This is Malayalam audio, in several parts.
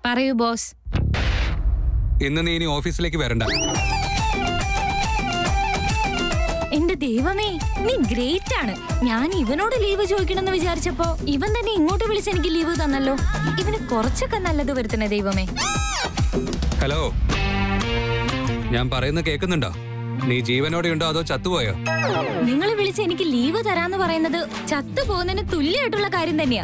പറയൂ ബോസ് ഇന്ന് നീ ഇനി ഓഫീസിലേക്ക് വരണ്ട എന്റെ ദൈവമേ നീ ഗ്രേറ്റ് ആണ് ഞാൻ ഇവനോട് ലീവ് ചോദിക്കണമെന്ന് വിചാരിച്ചപ്പോ ഇവൻ തന്നെ ഇങ്ങോട്ട് വിളിച്ച് എനിക്ക് ലീവ് തന്നല്ലോ ഇവന് കുറച്ചൊക്കെ നല്ലത് വരുത്തണേ ദൈവമേ ഹലോ ഞാൻ പറയുന്നത് കേൾക്കുന്നുണ്ടോ നീ ജീവനോടെ ഉണ്ടോ അതോ ചത്തുപോയോ നിങ്ങൾ വിളിച്ച് എനിക്ക് ലീവ് തരാന്ന് പറയുന്നത് ചത്തു പോകുന്നതിന് തുല്യമായിട്ടുള്ള കാര്യം തന്നെയാ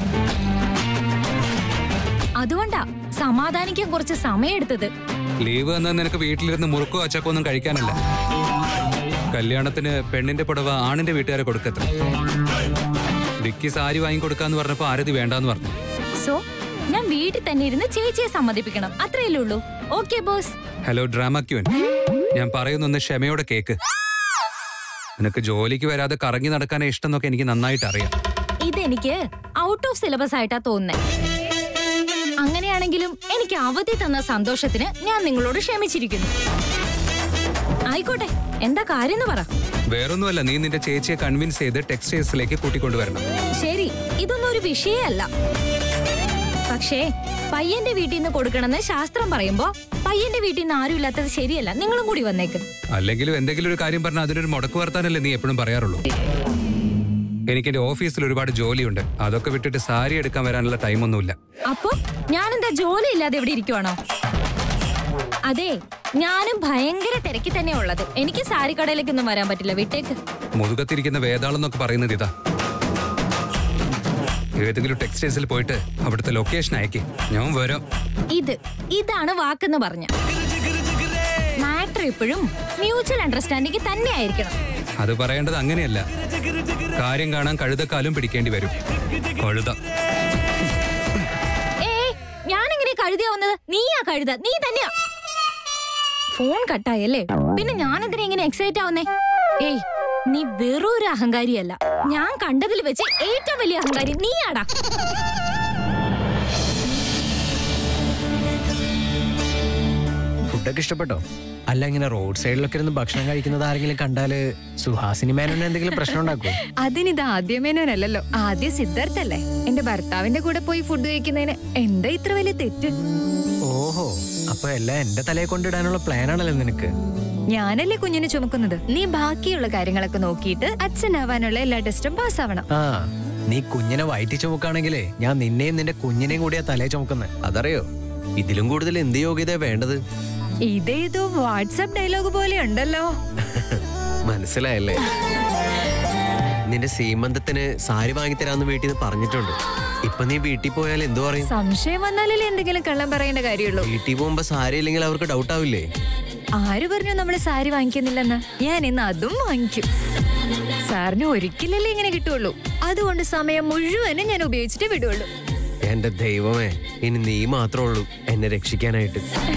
അതുകൊണ്ടാ സമാധാനിക്കാൻ കുറച്ച് സമയം എടുത്തത് ലീവ് എന്നാൽ നിനക്ക് വീട്ടിലിരുന്ന് മുറുക്കോ അച്ചക്കോ ഒന്നും കഴിക്കാനല്ല കല്യാണത്തിന് പെണ്ണിന്റെ പുടവ ആണിന്റെ വീട്ടുകാരെ കൊടുക്കത്ര വിക്കി സാരി വാങ്ങിക്കൊടുക്കാന്ന് പറഞ്ഞപ്പോ ആരതി വേണ്ടാന്ന് പറഞ്ഞു സോ ഞാൻ വീട്ടിൽ തന്നെ ഇരുന്ന് ചേച്ചിയെ സമ്മതിപ്പിക്കണം അത്രയല്ലേ ഉള്ളൂ okay boss hello drama queen ഞാൻ പറയുന്നൊന്ന് ക്ഷമയോടെ കേക്ക് നിനക്ക് ജോലിക്ക് വരാതെ കറങ്ങി നടക്കാനേ ഇഷ്ടം എന്നൊക്കെ എനിക്ക് നന്നായിട്ട് അറിയാം ഇതെനിക്ക് ഔട്ട് ഓഫ് സിലബസ് ആയിട്ടാ തോന്നുന്നേ അങ്ങനെയാണെങ്കിലും എനിക്ക് അവധി തന്ന സന്തോഷത്തിന് ഞാൻ നിങ്ങളോട് ക്ഷമിച്ചിരിക്കുന്നു ആയിക്കോട്ടെ എന്താ കാര്യം എന്ന് പറ വേറൊന്നുമല്ല നീ നിന്റെ ചേച്ചിയെ കൺവിൻസ് ചെയ്ത് ടെക്സ്റ്റൈൽസിലേക്ക് കൂട്ടിക്കൊണ്ടുവരണം ശരി ഇതൊന്നും ഒരു വിഷയമല്ല പക്ഷേ പയ്യന്റെ വീട്ടിൽ നിന്ന് കൊടുക്കണമെന്ന് ശാസ്ത്രം പറയുമ്പോ പയ്യന്റെ വീട്ടിൽ നിന്ന് ആരും ഇല്ലാത്തത് ശരിയല്ല നിങ്ങളും കൂടി വന്നേക്ക് അല്ലെങ്കിലും എന്തെങ്കിലും ഒരു കാര്യം പറഞ്ഞാൽ അതിനൊരു മുടക്ക് വർത്താനല്ലേ നീ എപ്പോഴും പറയാറുള്ളൂ എനിക്ക് എന്റെ ഓഫീസിൽ ഒരുപാട് ജോലിയുണ്ട് അതൊക്കെ വിട്ടിട്ട് സാരി എടുക്കാൻ വരാനുള്ള ടൈമൊന്നുമില്ല അപ്പോ ഞാനെന്താ ജോലി ഇല്ലാതെ ഇവിടെ ഇരിക്കുവാണോ അതെ ഞാനും ഭയങ്കര തിരക്കി തന്നെ ഉള്ളത് എനിക്ക് സാരി കടയിലേക്കൊന്നും വരാൻ പറ്റില്ല വിട്ടേക്ക് മുതുകത്തിരിക്കുന്ന വേതാളം എന്നൊക്കെ പറയുന്നത് ഇതാ ഏതെങ്കിലും ടെക്സ്റ്റൈൽസിൽ പോയിട്ട് അവിടുത്തെ ലൊക്കേഷൻ അയക്കി ഞാൻ വരാം ഇത് ഇതാണ് വാക്കെന്ന് പറഞ്ഞ മാറ്റർ എപ്പോഴും മ്യൂച്വൽ അണ്ടർസ്റ്റാൻഡിംഗ് തന്നെ ആയിരിക്കണം അത് പറയേണ്ടത് അങ്ങനെയല്ല കാര്യം കാണാൻ കഴുതക്കാലും പിടിക്കേണ്ടി വരും കഴുത ഏ ഞാനെങ്ങനെ കഴുതിയാവുന്നത് നീയാ കഴുത നീ തന്നെയാ ഫോൺ കട്ടായല്ലേ പിന്നെ ഞാനെന്തിനാ ഇങ്ങനെ എക്സൈറ്റ് ആവുന്നേ ഏയ് നീ വെറും ഒരു അഹങ്കാരിയല്ല ഞാൻ കണ്ടതിൽ വെച്ച് ഏറ്റവും വലിയ അഹങ്കാരി നീയാടാ ഫുഡൊക്കെ ഇഷ്ടപ്പെട്ടോ അല്ല ഇങ്ങനെ റോഡ് സൈഡിലൊക്കെ ഇരുന്ന് ഭക്ഷണം കഴിക്കുന്നത് ആരെങ്കിലും കണ്ടാല് സുഹാസിനി മേനോന് എന്തെങ്കിലും പ്രശ്നം ഉണ്ടാക്കുമോ അതിനിത് ആദ്യമേനോനല്ലല്ലോ ആദ്യ സിദ്ധാർത്ഥല്ലേ എന്റെ ഭർത്താവിന്റെ കൂടെ പോയി ഫുഡ് കഴിക്കുന്നതിന് എന്താ ഇത്ര വലിയ തെറ്റ് ഓഹോ അപ്പൊ എല്ലാം എന്റെ തലയെ കൊണ്ടിടാനുള്ള പ്ലാൻ ആണല്ലോ നിനക്ക് ഞാനല്ലേ കുഞ്ഞിനെ ചുമക്കുന്നത് നീ ബാക്കിയുള്ള കാര്യങ്ങളൊക്കെ നോക്കിയിട്ട് അച്ഛനാവാനുള്ള എല്ലാ ടെസ്റ്റും പാസ്സാവണം ആ നീ കുഞ്ഞിനെ വയറ്റി ചുമക്കാണെങ്കിലേ ഞാൻ നിന്നെയും നിന്റെ കുഞ്ഞിനെയും കൂടിയാ തലയെ ചുമക്കുന്നത് അതറിയോ ഇതിലും കൂടുതൽ എന്ത് യോഗ്യത വേണ്ടത് ഇതേതോ വാട്സപ്പ് ഡയലോഗ് പോലെ ഉണ്ടല്ലോ മനസ്സിലായല്ലേ നിന്റെ സീമന്തത്തിന് സാരി വാങ്ങിത്തരാന്ന് വീട്ടിൽ നിന്ന് പറഞ്ഞിട്ടുണ്ട് ഇപ്പൊ നീ വീട്ടിൽ പോയാൽ എന്തു പറയും സംശയം വന്നാലല്ലേ എന്തെങ്കിലും കള്ളം പറയേണ്ട കാര്യമുള്ളൂ വീട്ടിൽ പോകുമ്പോ സാരി ഇല്ലെങ്കിൽ അവർക്ക് ഡൗട്ട് ആവില്ലേ ആര് പറഞ്ഞു നമ്മള് സാരി വാങ്ങിക്കുന്നില്ലെന്ന് ഞാൻ ഇന്ന് അതും വാങ്ങിക്കും സാറിന് ഒരിക്കലല്ലേ ഇങ്ങനെ കിട്ടുള്ളൂ അതുകൊണ്ട് സമയം മുഴുവനും ഞാൻ ഉപയോഗിച്ചിട്ട് വിടുള്ളൂ എന്റെ ദൈവമേ ഇനി നീ മാത്രമേ ഉള്ളൂ എന്നെ രക്ഷിക്കാനായിട്ട്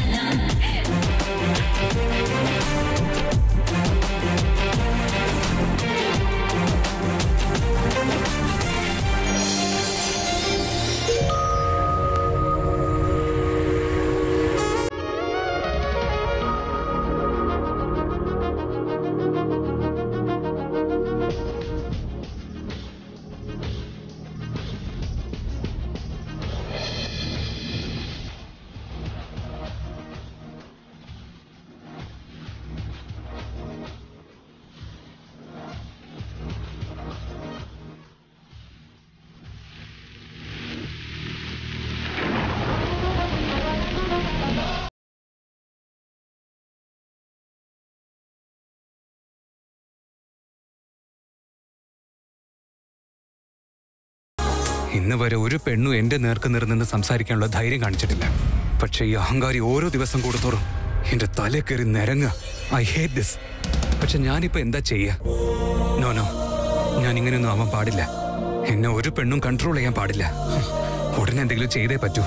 ഇന്ന് വരെ ഒരു പെണ്ണും എന്റെ നേർക്ക് നിന്ന് സംസാരിക്കാനുള്ള ധൈര്യം കാണിച്ചിട്ടില്ല പക്ഷെ ഈ അഹങ്കാരി ഓരോ ദിവസം കൂടുന്തോറും എന്റെ തലേ കയറി നിരങ്ങ ഐ ഹേറ്റ് ദിസ് പക്ഷെ ഞാനിപ്പോ എന്താ ചെയ്യ നോ നോ ഞാൻ ഇങ്ങനെയൊന്നും ആവാൻ പാടില്ല എന്നെ ഒരു പെണ്ണും കൺട്രോൾ ചെയ്യാൻ പാടില്ല ഉടനെ എന്തെങ്കിലും ചെയ്തേ പറ്റൂ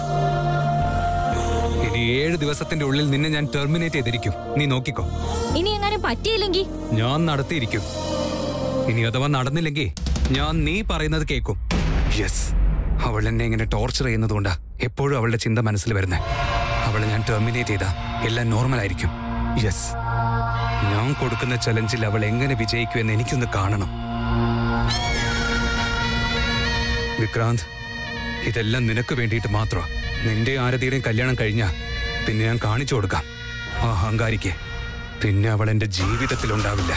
ഇനി ഏഴ് ദിവസത്തിന്റെ ഉള്ളിൽ നിന്നെ ഞാൻ ടെർമിനേറ്റ് ചെയ്തിരിക്കും നീ നോക്കിക്കോ ഇനി എങ്ങാനും പറ്റിയില്ലെങ്കിൽ ഞാൻ നടത്തിയിരിക്കും ഇനി അഥവാ നടന്നില്ലെങ്കിൽ ഞാൻ നീ പറയുന്നത് കേൾക്കും യെസ് അവൾ എന്നെ ഇങ്ങനെ ടോർച്ചർ ചെയ്യുന്നതുകൊണ്ടാ എപ്പോഴും അവളുടെ ചിന്ത മനസ്സിൽ വരുന്നത് അവളെ ഞാൻ ടെർമിനേറ്റ് ചെയ്താ എല്ലാം നോർമൽ ആയിരിക്കും യെസ് ഞാൻ കൊടുക്കുന്ന ചലഞ്ചിൽ അവൾ എങ്ങനെ വിജയിക്കുമെന്ന് എനിക്കൊന്ന് കാണണം വിക്രാന്ത് ഇതെല്ലാം നിനക്ക് വേണ്ടിയിട്ട് മാത്രം നിന്റെ ആരതിയുടെയും കല്യാണം കഴിഞ്ഞ പിന്നെ ഞാൻ കാണിച്ചു കൊടുക്കാം ആ അഹങ്കാരിക്ക് പിന്നെ അവൾ എന്റെ ജീവിതത്തിലുണ്ടാവില്ല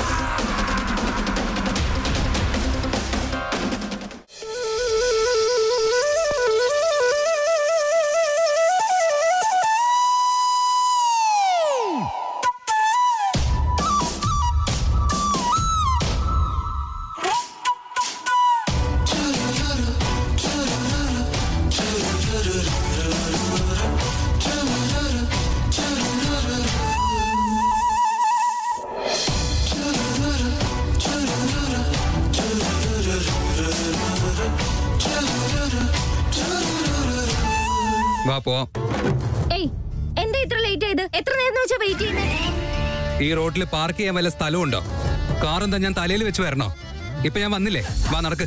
വാ പോവാം ഏയ് എന്താ ഇത്ര ലേറ്റ് ആയത് എത്ര നേരം വെച്ചാ വെയിറ്റ് ചെയ്യുന്നേ ഈ റോഡിൽ പാർക്ക് ചെയ്യാൻ വല്ല സ്ഥലമുണ്ടോ കാറെന്താ ഞാൻ തലയിൽ വെച്ച് വരണോ ഇപ്പൊ ഞാൻ വന്നില്ലേ വാ നടക്ക്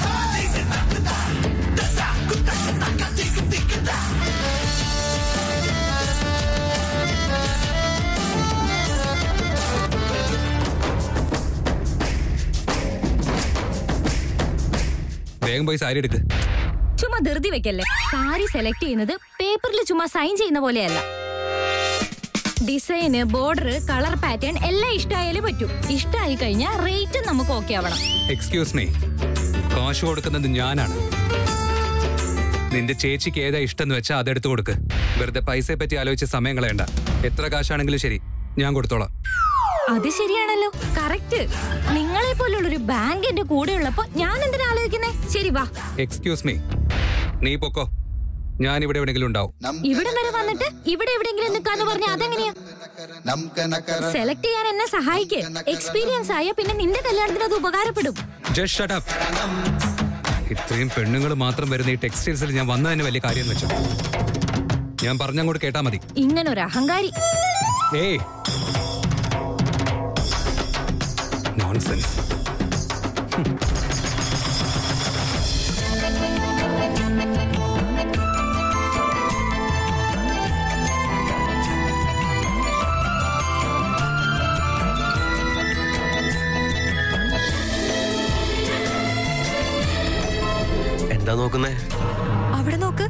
വേഗം പോയി സാരി എടുക്ക് ചുമ്മാ ധൃതി വെക്കല്ലേ സാരി സെലക്ട് ചെയ്യുന്നത് പേപ്പറിൽ ചുമ്മാ സൈൻ ചെയ്യുന്ന പോലെയല്ല ഡിസൈന് ബോർഡർ കളർ പാറ്റേൺ എല്ലാം ഇഷ്ടമായാലേ പറ്റൂ ഇഷ്ടമായി കഴിഞ്ഞാൽ റേറ്റും നമുക്ക് ഓക്കെ ആവണം എക്സ്ക്യൂസ് മീ കാശ് കൊടുക്കുന്നത് ഞാനാണ് നിന്റെ ചേച്ചിക്ക് ഏതാ ഇഷ്ടം എന്ന് വെച്ചാൽ അതെടുത്ത് കൊടുക്ക് വെറുതെ പൈസയെ പറ്റി ആലോചിച്ച് സമയം കളയണ്ട എത്ര കാശാണെങ്കിലും ശരി ഞാൻ കൊടുത്തോളാം അത് ശരിയാണല്ലോ കറക്റ്റ് നിങ്ങളെ പോലുള്ളൊരു ബാങ്ക് എന്റെ കൂടെ ഉള്ളപ്പോ ഞാൻ എന്തിനാ ആലോചിക്കുന്നേ ശരി വാ എക്സ്ക്യൂസ് മീ നീ പൊക്കോ ഞാൻ ഇവിടെ എവിടെയെങ്കിലും ഉണ്ടാവും ഇവിടെ വരെ വന്നിട്ട് ഇവിടെ എവിടെയെങ്കിലും നിൽക്കാന്ന് പറഞ്ഞ അതെങ്ങനെയാ സെലക്ട് ചെയ്യാൻ എന്നെ സഹായിക്ക് എക്സ്പീരിയൻസ് ആയ പിന്നെ നിന്റെ കല്യാണത്തിന് അത് ഉപകാരപ്പെടും ജസ്റ്റ് ഷട്ട് അപ്പ് ഇത്രയും പെണ്ണുങ്ങൾ മാത്രം വരുന്ന ഈ ടെക്സ്റ്റൈൽസിൽ ഞാൻ വന്നതിന് വലിയ കാര്യം എന്ന് വെച്ചു ഞാൻ പറഞ്ഞങ്ങോട്ട് കേട്ടാ മതി ഇങ്ങനൊരു അഹങ്കാരി ഏയ് നോൺസെൻസ് എന്താ നോക്കുന്നേ അവിടെ നോക്ക്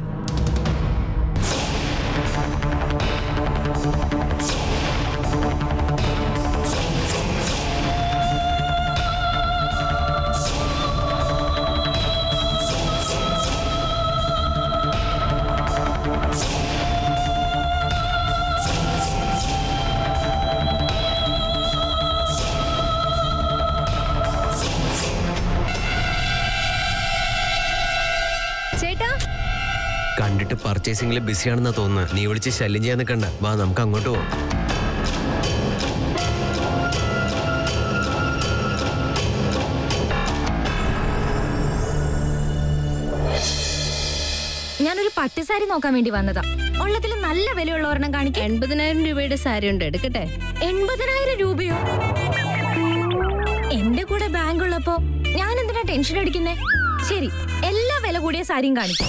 ചേട്ടാ കണ്ടിട്ട് പർച്ചേസിംഗിൽ ബിസിയാണെന്നാ തോന്നുന്നത് നീ വിളിച്ച് ശല്യം ചെയ്യാൻ നിൽക്കണ്ട വാ നമുക്ക് അങ്ങോട്ട് പോവാം ഞാനൊരു പട്ടുസാരി നോക്കാൻ വേണ്ടി വന്നതാ ഉള്ളതിൽ നല്ല വിലയുള്ള ഒരെണ്ണം കാണിക്കാൻ എൺപതിനായിരം രൂപയുടെ സാരി ഉണ്ട് എടുക്കട്ടെ എൺപതിനായിരം രൂപയോ എന്റെ കൂടെ ബാങ്ക് ഉള്ളപ്പോ ഞാൻ എന്തിനാ ടെൻഷൻ അടിക്കുന്നേ ശരി എല്ലാ വില കൂടിയ സാരിയും കാണിക്കും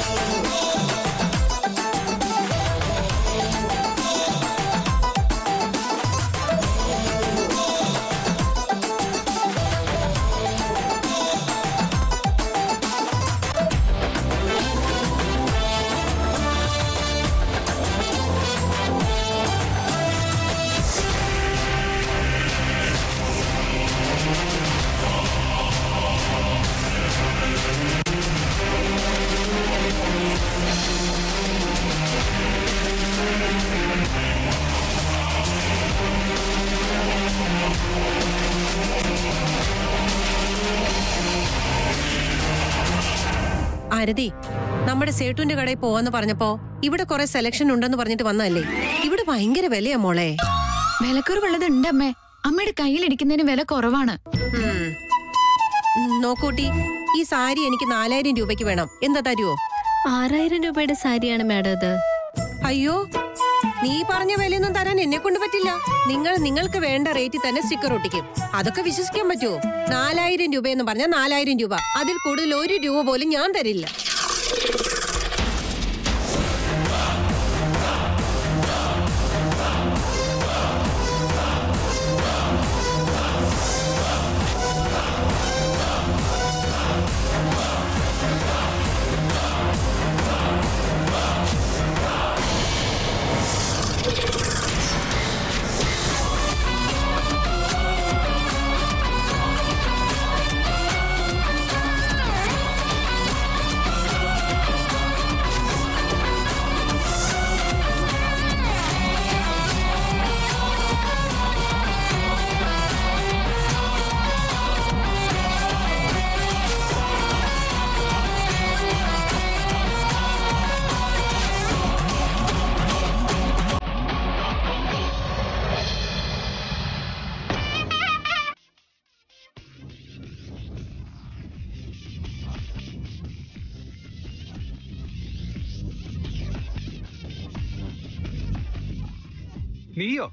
ആരതി നമ്മുടെ സേട്ടുവിന്റെ കടയിൽ പോവാന്ന് പറഞ്ഞപ്പോ ഇവിടെ കുറെ സെലക്ഷൻ ഉണ്ടെന്ന് പറഞ്ഞിട്ട് വന്നല്ലേ ഇവിടെ ഭയങ്കര വിലയാ മോളെ വിലക്കുറവുള്ളത് ഉണ്ട് അമ്മേ അമ്മയുടെ കയ്യിലിരിക്കുന്നതിന് വില കുറവാണ് ഉം. ഉം, നോക്കൂട്ടി ഈ സാരി എനിക്ക് നാലായിരം രൂപയ്ക്ക് വേണം എന്താ തരുവോ ആറായിരം രൂപയുടെ സാരിയാണ് മാഡം അത് അയ്യോ നീ പറഞ്ഞ വിലയൊന്നും തരാൻ എന്നെ കൊണ്ട് പറ്റില്ല നിങ്ങൾ നിങ്ങൾക്ക് വേണ്ട റേറ്റിൽ തന്നെ സ്റ്റിക്കർ ഒട്ടിക്കും അതൊക്കെ വിശ്വസിക്കാൻ പറ്റുമോ നാലായിരം രൂപയെന്ന് പറഞ്ഞാൽ നാലായിരം രൂപ അതിൽ കൂടുതൽ ഒരു രൂപ പോലും ഞാൻ തരില്ല നീയോ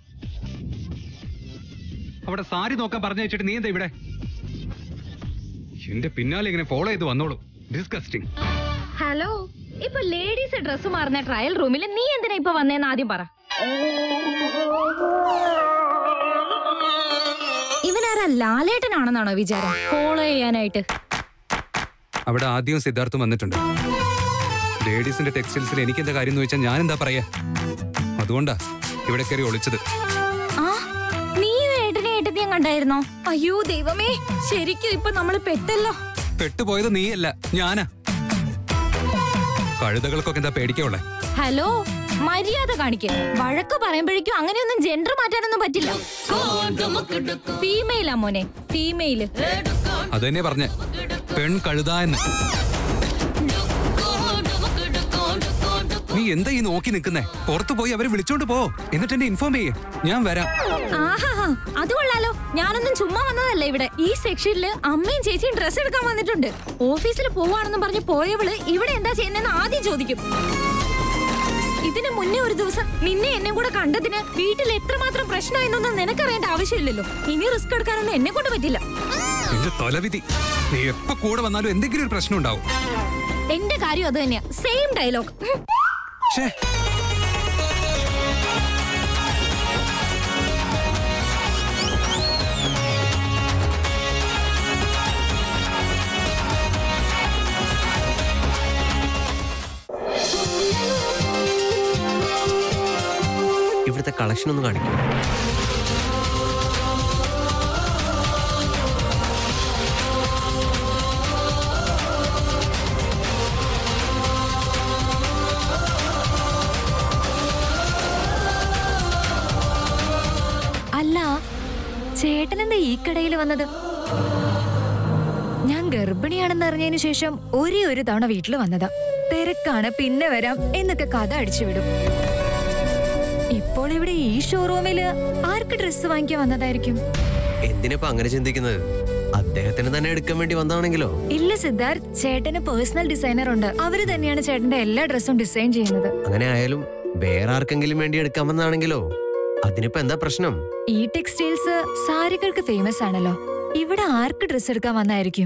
അവിടെ സാരി നോക്കാൻ പറഞ്ഞു വെച്ചിട്ട് നീ എന്താ ഇവിടെ എന്റെ പിന്നാലെ ഇങ്ങനെ ഫോളോ ചെയ്ത് വന്നോളൂ ഡിസ്കസ്റ്റിംഗ് ഹലോ ഇപ്പൊ ലേഡീസ് ഡ്രസ് മാറുന്ന ട്രയൽ റൂമിൽ നീ എന്തിനാ ഇപ്പൊ വന്നേന്ന് ആദ്യം പറ ഇവനാരാ ലാലേട്ടനാണെന്നാണോ വിചാരം ഫോളോ ചെയ്യാനായിട്ട് അവിടെ ആദ്യവും സിദ്ധാർത്ഥും വന്നിട്ടുണ്ട് ലേഡീസിന്റെ ടെക്സ്റ്റൈൽസിൽ എനിക്ക് എന്താ കാര്യം എന്ന് വെച്ചാൽ ഞാൻ എന്താ പറയാ അതുകൊണ്ടാ ഇവിടെ കയറി ഒളിച്ചത് ആ നീയും ഏട്ടനെ ഏട്ടനെയും കണ്ടായിരുന്നോ അയ്യോ ദൈവമേ ശരിക്കും ഇപ്പൊ നമ്മൾ പെട്ടല്ലോ പെട്ടുപോയത് നീയല്ല ഞാനാ കഴുതകൾക്കൊക്കെ എന്താ പേടിക്കാവുള്ളേ ഹലോ മര്യാദ കാണിക്ക് വഴക്ക് പറയുമ്പോഴേക്കും അങ്ങനെയൊന്നും ജെൻഡർ മാറ്റാനൊന്നും പറ്റില്ല ഫീമെയിലാ മോനെ ഫീമെയില് അത് തന്നെ പറഞ്ഞേ പെൺ കഴുത എന്ന് നീ എന്താ ഈ നോക്കി നിൽക്കുന്നേ പുറത്തു പോയി അവരെ വിളിച്ചോണ്ട് പോ എന്നിട്ട് എന്നെ ഇൻഫോം ചെയ്യേ ഞാൻ വരാം ആഹാ അത് കൊള്ളാലോ ഞാനൊന്നും ചുമ്മാ വന്നതല്ല ഇവിടെ ഈ സെക്ഷനില് അമ്മയും ചേച്ചിയും ഡ്രസ് എടുക്കാൻ വന്നിട്ടുണ്ട് ഓഫീസിൽ പോവാണെന്ന് പറഞ്ഞ് പോയവള് ഇവിടെ എന്താ ചെയ്യുന്നതെന്ന് ആദ്യം ചോദിക്കും ഇതിന് മുന്നേ ഒരു ദിവസം നിന്നെ എന്നെ കൂടെ കണ്ടതിന് വീട്ടിൽ എത്രമാത്രം പ്രശ്നമായെന്നൊന്നും നിനക്കറിയേണ്ട ആവശ്യമില്ലല്ലോ ഇനി റിസ്ക് എടുക്കാനൊന്നും എന്നെ കൊണ്ട് പറ്റില്ല എന്റെ തലവിധി നീ എപ്പോ കൂടെ വന്നാലും എന്തെങ്കിലും ഒരു പ്രശ്നം ഉണ്ടാവും എന്റെ കാര്യം അത് തന്നെയാ സെയിം ഡയലോഗ് ഷേ ഇവിടുത്തെ കളക്ഷൻ ഒന്ന് കാണിക്കും അല്ല ചേട്ടനെന്താ ഈ കടയിൽ വന്നത് ഞാൻ ഗർഭിണിയാണെന്ന് അറിഞ്ഞതിന് ശേഷം ഒരേ ഒരു തവണ വീട്ടിൽ വന്നതാ തിരക്കാണ് പിന്നെ വരാം എന്നൊക്കെ കഥ അടിച്ചുവിടും ഇപ്പോൾ ഇവിടെ ഈ ഷോറൂമില് ആർക്ക് ഡ്രസ്സ് വാങ്ങിക്കാൻ വന്നതായിരിക്കും എന്തിനിപ്പോ അങ്ങനെ ചിന്തിക്കുന്നത് അദ്ദേഹത്തിന് തന്നെ എടുക്കാൻ വേണ്ടി വന്നാണെങ്കിലോ ഇല്ല സിദ്ധാർത്ഥ് ചേട്ടന് പേഴ്സണൽ ഡിസൈനർ ഉണ്ട് അവര് തന്നെയാണ് ചേട്ടന്റെ എല്ലാ ഡ്രസ്സും ഡിസൈൻ ചെയ്യുന്നത് അങ്ങനെ ആയാലും വേറെ ആർക്കെങ്കിലും വേണ്ടി എടുക്കാമെന്നാണെങ്കിലോ അതിനിപ്പോ എന്താ പ്രശ്നം ഈ ടെക്സ്റ്റൈൽസ് സാരികൾക്ക് ഫേമസ് ആണല്ലോ ഇവിടെ ആർക്ക് ഡ്രസ് എടുക്കാൻ വന്നായിരിക്കും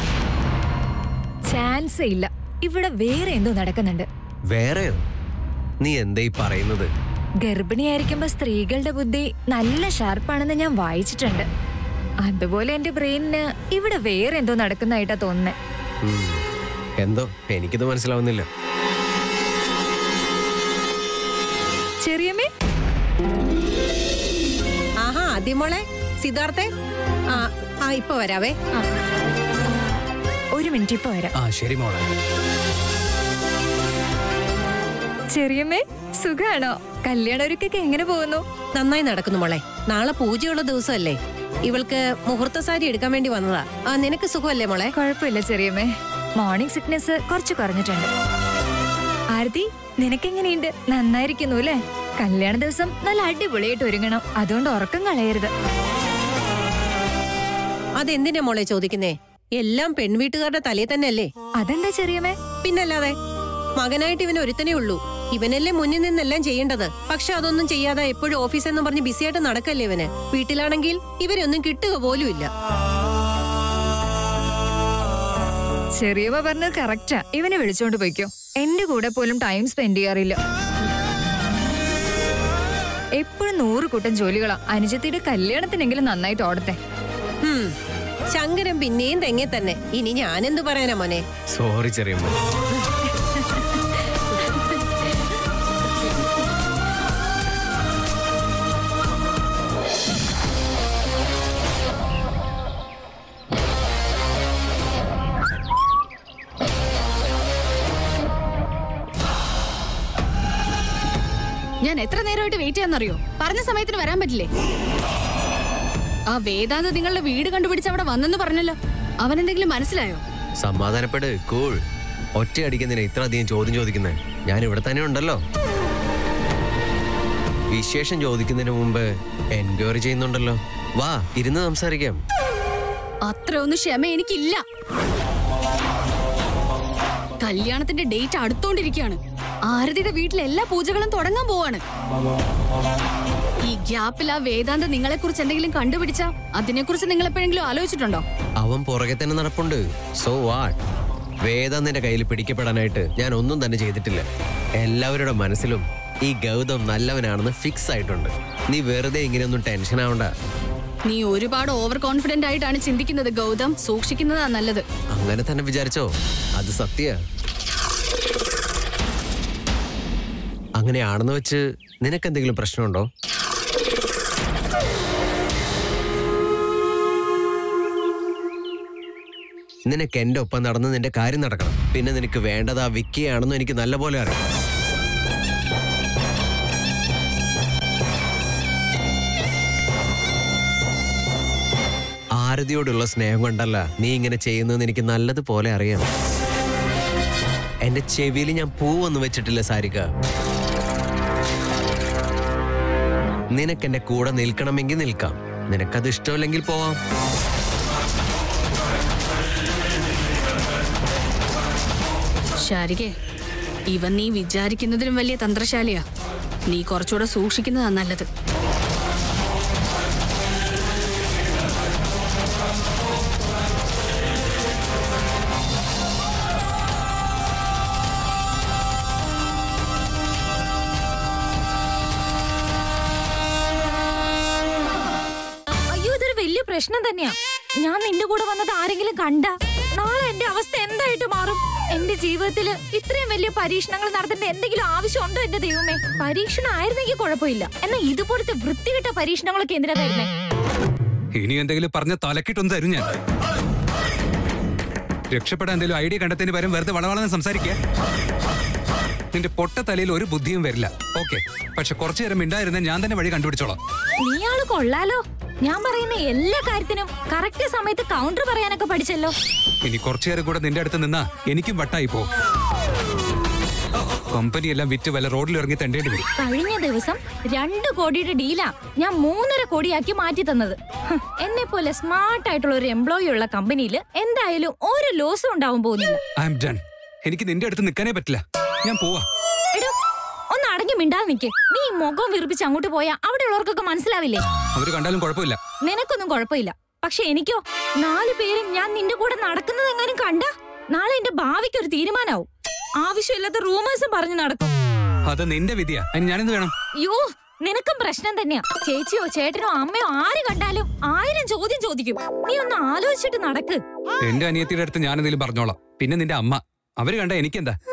ചാൻസേ ഇല്ല ഇവിടെ വേറെ എന്തോ നടക്കുന്നുണ്ട് വേറെയോ നീ എന്താ ഈ പറയുന്നത് ഗർഭിണിയായിരിക്കുമ്പോ സ്ത്രീകളുടെ ബുദ്ധി നല്ല ഷാർപ്പാണെന്ന് ഞാൻ വായിച്ചിട്ടുണ്ട് അതുപോലെ എന്റെ ബ്രെയിനിന് ഇവിടെ വേറെ എന്തോ നടക്കുന്നതായിട്ടാ തോന്നുന്നത് ഉം. എന്തോ എനിക്കിത് മനസ്സിലാവുന്നില്ല ചെറിയമ്മേ ആഹാ ആദ്യമോളെ സിദ്ധാർത്ഥേ ആ ആ ഇപ്പൊ വരാവേ ആ ഒരു മിനിറ്റ് ഇപ്പൊ വരാം ആ ശരി മോളെ ചെറിയമ്മേ സുഖാണോ കല്യാണ ഒരുക്കൊക്കെ എങ്ങനെ പോകുന്നു നന്നായി നടക്കുന്നു മോളെ നാളെ പൂജയുള്ള ദിവസമല്ലേ ഇവൾക്ക് മുഹൂർത്ത സാരി എടുക്കാൻ വേണ്ടി വന്നതാ ആ നിനക്ക് സുഖമല്ലേ മോളെ കുഴപ്പമില്ല ചെറിയമ്മേ മോർണിംഗ് സിക്നസ് കുറച്ച് കുറഞ്ഞിട്ടുണ്ട് ആരതി നിനക്കെങ്ങനെയുണ്ട് നന്നായിരിക്കുന്നു അല്ലേ കല്യാണ ദിവസം നല്ല അടിപൊളിയായിട്ട് ഒരുങ്ങണം അതുകൊണ്ട് ഉറക്കം കളയരുത് അതെന്തിനാ മോളെ ചോദിക്കുന്നേ എല്ലാം പെൺവീട്ടുകാരുടെ തലയിൽ തന്നെയല്ലേ അതെന്താ ചെറിയമ്മേ പിന്നല്ലാതെ മകനായിട്ട് ഇവൻ ഒരുത്തനേ ഉള്ളൂ ഇവനല്ലേ മുന്നിൽ നിന്നെല്ലാം ചെയ്യേണ്ടത് പക്ഷെ അതൊന്നും ചെയ്യാതെ എപ്പോഴും ഓഫീസ് എന്ന് പറഞ്ഞ് ബിസിയായിട്ട് നടക്കല്ലേ ഇവന് വീട്ടിലാണെങ്കിൽ ഇവരൊന്നും കിട്ടുക പോലും ഇല്ല ചെറിയമ്മ പറഞ്ഞത് കറക്റ്റാ ഇവനെ വിളിച്ചോണ്ട് പോയിക്കോ എന്റെ കൂടെ പോലും ടൈം സ്പെൻഡ് ചെയ്യാറില്ല എപ്പോഴും നൂറ് കൂട്ടം ജോലികളാ അനുജത്തിയുടെ കല്യാണത്തിനെങ്കിലും നന്നായിട്ട് ഓടട്ടെ ഹും ശങ്കരൻ പിന്നെയും തെങ്ങെ തന്നെ ഇനി ഞാനെന്ത് പറയാനാ മോനെ സോറി ചെറിയമ്മ ഞാൻ എത്ര നേരമായിട്ട് വെയിറ്റ് ചെയ്യാന്നറിയോ പറഞ്ഞ സമയത്തിന് വരാൻ പറ്റില്ലേ ആ വേദാന്ത് നിങ്ങളുടെ വീട് കണ്ടുപിടിച്ച് അവിടെ വന്നെന്ന് പറഞ്ഞല്ലോ അവൻ എന്തെങ്കിലും മനസ്സിലായോ സമാധാനപ്പെട് കൂൾ ഒറ്റയടിക്കുന്നതിന് ഇത്ര അധികം ചോദ്യം ചോദിക്കുന്നേ ഞാൻ ഇവിടെ തന്നെ ഉണ്ടല്ലോ വിശേഷം ചോദിക്കുന്നതിന് മുമ്പ് എൻക്വയറി ചെയ്യുന്നുണ്ടല്ലോ വാ ഇരുന്ന് സംസാരിക്കാം അത്രയൊന്നും ക്ഷമ എനിക്കില്ല കല്യാണത്തിന്റെ ഡേറ്റ് അടുത്തോണ്ടിരിക്കുകയാണ് ആരതിയുടെ വീട്ടിലെ എല്ലാ പൂജകളും തുടങ്ങാൻ പോവാണ് ഈ ഗ്യാപ്പിൽ ആ വേദാന്ത നിങ്ങളെ കുറിച്ച് എന്തെങ്കിലും കണ്ടുപിടിച്ചാ അതിനെക്കുറിച്ച് നിങ്ങൾ എപ്പോഴെങ്കിലും ആലോചിച്ചിട്ടുണ്ടോ അവൻ പുറകെ തന്നെ നടപ്പുണ്ട് സോ വാട്ട് വേദാന്തിന്റെ കയ്യിൽ പിടിക്കപ്പെടാനായിട്ട് ഞാൻ ഒന്നും തന്നെ ചെയ്തിട്ടില്ല എല്ലാവരുടെ മനസ്സിലും ഈ ഗൗതം നല്ലവനാണെന്ന് ഫിക്സ് ആയിട്ടുണ്ട് നീ വെറുതെ ഇങ്ങനെയൊന്നും ടെൻഷൻ ആവണ്ട നീ ഒരുപാട് ഓവർ കോൺഫിഡന്റ് ആയിട്ടാണ് ചിന്തിക്കുന്നത് ഗൗതം സൂക്ഷിക്കുന്നതാ നല്ലത് അങ്ങനെ തന്നെ വിചാരിച്ചോ അത് സത്യ അങ്ങനെയാണെന്ന് വെച്ച് നിനക്കെന്തെങ്കിലും പ്രശ്നമുണ്ടോ നിനക്ക് എന്റെ ഒപ്പം നടന്ന് നിന്റെ കാര്യം നടക്കണം പിന്നെ നിനക്ക് വേണ്ടത് ആ വിക്കിയാണെന്ന് എനിക്ക് നല്ലപോലെ അറിയാം ആരതിയോടുള്ള സ്നേഹം കൊണ്ടല്ല നീ ഇങ്ങനെ ചെയ്യുന്നതെന്ന് എനിക്ക് നല്ലതുപോലെ അറിയാം എന്റെ ചെവിയിൽ ഞാൻ പൂവൊന്നും വെച്ചിട്ടില്ല സാരിക നിനക്ക് എന്റെ കൂടെ നിൽക്കണമെങ്കിൽ നിൽക്കാം നിനക്കത് ഇഷ്ടമല്ലെങ്കിൽ പോവാം ശാരികെ ഇവൻ നീ വിചാരിക്കുന്നതിലും വലിയ തന്ത്രശാലിയാ നീ കുറച്ചുകൂടെ സൂക്ഷിക്കുന്നതാ നല്ലത് അയ്യോ ഇതൊരു വലിയ പ്രശ്നം തന്നെയാ ഞാൻ നിന്റെ കൂടെ വന്നത് ആരെങ്കിലും കണ്ട നാളെ എന്റെ അവസ്ഥ എന്തായിട്ട് മാറും എന്റെ ജീവിതത്തില് ഇത്രയും വലിയ പരീക്ഷണങ്ങൾ നടത്തേണ്ട എന്തെങ്കിലും ആവശ്യമുണ്ടോ എന്റെ ദൈവമേ പരീക്ഷണം ആയിരുന്നെങ്കിൽ കുഴപ്പമില്ല എന്നാ ഇതുപോലത്തെ വൃത്തികെട്ട പരീക്ഷണങ്ങളൊക്കെ എന്തിനാ തരുന്നേ ഇനി എന്തെങ്കിലും പറഞ്ഞ തലക്കിട്ടൊന്ന് തരും ഞാൻ രക്ഷപ്പെടാൻ എന്തെങ്കിലും ഐഡിയ കണ്ടെത്തിന് പകരം വെറുതെ വളവളന്ന് സംസാരിക്കുക നിന്റെ പൊട്ട തലയിൽ ഒരു ബുദ്ധിയും വരില്ല ഓക്കെ പക്ഷെ കുറച്ചു നേരം മിണ്ടായിരുന്ന ഞാൻ തന്നെ വഴി കണ്ടുപിടിച്ചോളാം നീയാള് കൊള്ളാലോ ഞാൻ പറയുന്ന എല്ലാ കാര്യത്തിനും കറക്റ്റ് സമയത്ത് കൗണ്ടർ പറയാനൊക്കെ പഠിച്ചല്ലോ ഇനി കുറച്ചു നേരം കൂടെ നിന്റെ അടുത്ത് നിന്നാ എനിക്കും വട്ടായി പോ കമ്പനി എല്ലാം വിറ്റ് വല്ല റോഡിൽ ഇറങ്ങി തെണ്ടേണ്ടി വരും കഴിഞ്ഞ ദിവസം രണ്ട് കോടിയുടെ ഡീലാ ഞാൻ മൂന്നര കോടിയാക്കി മാറ്റി തന്നത് ഹ്, എന്നെ പോലെ സ്മാർട്ട് ആയിട്ടുള്ള ഒരു എംപ്ലോയി ഉള്ള കമ്പനിയിൽ എന്തായാലും ഒരു ലോസും ഉണ്ടാവാൻ പോകുന്നില്ല ഐ എം ഡൺ എനിക്ക് നിന്റെ അടുത്ത് നിൽക്കാനേ പറ്റില്ല ഞാൻ പോവാ എടോ ഒന്ന് അടങ്ങി മിണ്ടാതെ നിക്ക് നീ ഈ മുഖം വീർപ്പിച്ച് അങ്ങോട്ട് പോയാ അവിടെ ഉള്ളവർക്കൊക്കെ മനസ്സിലാവില്ലേ അവര് കണ്ടാലും കുഴപ്പമില്ല നിനക്കൊന്നും കുഴപ്പമില്ല പക്ഷെ എനിക്കോ നാല് പേരും ഞാൻ നിന്റെ കൂടെ നടക്കുന്നത് എങ്ങാനും കണ്ട നാളെ എന്റെ ഭാവിക്ക് ഒരു തീരുമാനാവും ആവശ്യമില്ലാത്ത റൂമേഴ്സും പറഞ്ഞു നടക്കും അത് നിന്റെ വിധിയാ അതിന് ഞാനെന്ത് വേണം യോ നിനക്കും പ്രശ്നം തന്നെയാ ചേച്ചിയോ ചേട്ടനോ അമ്മയോ ആര് കണ്ടാലും ആയിരം ചോദ്യം ചോദിക്കും നീ ഒന്ന് ആലോചിച്ചിട്ട് നടക്ക് എന്റെ അനിയത്തിയുടെ അടുത്ത് ഞാൻ എന്തെങ്കിലും പറഞ്ഞോളാം പിന്നെ നിന്റെ അമ്മ അവര് കണ്ട എനിക്കെന്താ